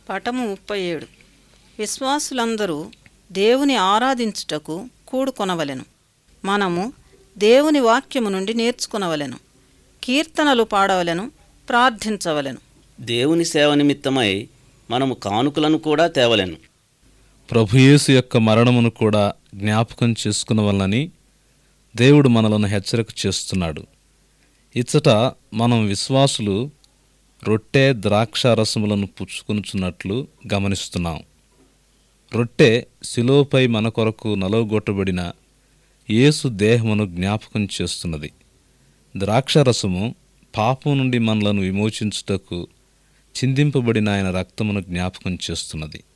పటము ముప్పై ఏడు విశ్వాసులందరూ దేవుని ఆరాధించుటకు కూడుకొనవలెను మనము దేవుని వాక్యము నుండి నేర్చుకొనవలెను కీర్తనలు పాడవలెను ప్రార్థించవలెను దేవుని సేవ నిమిత్తమై మనము కానుకలను కూడా తేవలెను ప్రభుయేసు యొక్క మరణమును కూడా జ్ఞాపకం చేసుకునవలనని దేవుడు మనలను హెచ్చరిక చేస్తున్నాడు ఇచ్చట మనం విశ్వాసులు రొట్టె ద్రాక్షారసములను పుచ్చుకొనుచున్నట్లు గమనిస్తున్నాం రొట్టె శిలోపై మన కొరకు నలవగొట్టబడిన యేసు దేహమును జ్ఞాపకం చేస్తున్నది ద్రాక్షారసము పాపం నుండి మనలను విమోచించుటకు చిందింపబడిన ఆయన రక్తమును జ్ఞాపకం చేస్తున్నది